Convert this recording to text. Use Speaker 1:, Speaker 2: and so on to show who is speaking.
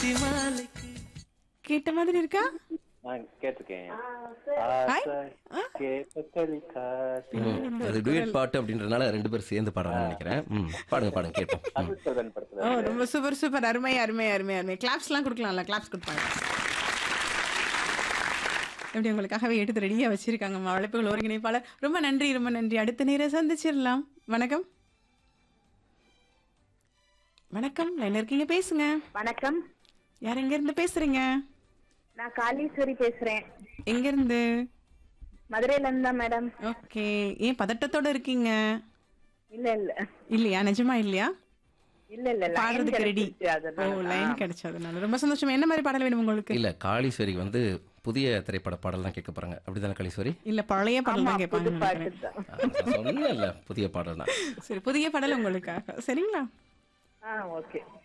Speaker 1: கேட்ட மாதிரி இருக்கா
Speaker 2: நான் கேட்டிருக்கேன்
Speaker 1: ஹாய். ஆ?
Speaker 2: கேட்டகளி காசி
Speaker 3: ம், அது டூயட் பாட்டு அப்படின்றனால ரெண்டு பேரும் சேர்ந்து பாடுறாங்கன்னு நினைக்கிறேன் ம், பாடுங்க பாடுங்க கேட்போம் ம்.
Speaker 2: அசுத்தகன்
Speaker 1: ஓ
Speaker 2: படத்துல
Speaker 1: ரொம்ப சூப்பர் சூப்பர் அருமை அருமை அருமை அருமை கிளாப்ஸ்லாம் கொடுக்கலாம்ல கிளாப்ஸ் கொடுப்பாங்க எப்படி உங்களுக்காகவே எடுத்து ரெடியா வச்சிருக்காங்கம்மா வளைப்புகள் ஒருங்கிணைப்பாளர் ரொம்ப நன்றி ரொம்ப நன்றி அடுத்த நேரம் சந்திச்சிடலாம் வணக்கம் வணக்கம் லைன்ல இருக்கீங்க பேசுங்க
Speaker 4: வணக்கம்
Speaker 1: யார் எங்க இருந்து பேசுறீங்க
Speaker 4: நான் காளீஸ்வரி பேசுறேன்
Speaker 1: எங்க இருந்து
Speaker 4: மதுரையில இருந்து தான் மேடம்
Speaker 1: ஓகே ஏன் பதட்டத்தோட இருக்கீங்க
Speaker 4: இல்ல இல்ல
Speaker 1: இல்லையா நிஜமா இல்லையா
Speaker 4: இல்ல இல்ல line
Speaker 1: பாடுறதுக்கு ரெடி
Speaker 4: கிடைச்சிருச்சு,
Speaker 1: ஓ
Speaker 4: அதனால
Speaker 1: லைன்
Speaker 4: தான்.
Speaker 1: கிடைச்சதுனால ரொம்ப சந்தோஷம் என்ன மாதிரி பாடல் வேணும் உங்களுக்கு
Speaker 3: இல்ல காளீஸ்வரி வந்து புதிய திரைப்பட பாடல் தான் கேட்க போறாங்க அப்படிதானே காளீஸ்வரி
Speaker 1: இல்ல பழைய பாடல்
Speaker 4: ஆமா,
Speaker 1: தான்
Speaker 4: புது
Speaker 1: கேட்பாங்க
Speaker 4: பாட்டு
Speaker 1: நினைக்கிறேன்.
Speaker 4: தான்.
Speaker 3: சொன்னேன்ல புதிய பாடல் தான்
Speaker 1: சரி புதிய பாடல் உங்களுக்காக சரிங்களா
Speaker 4: ஆ ஓகே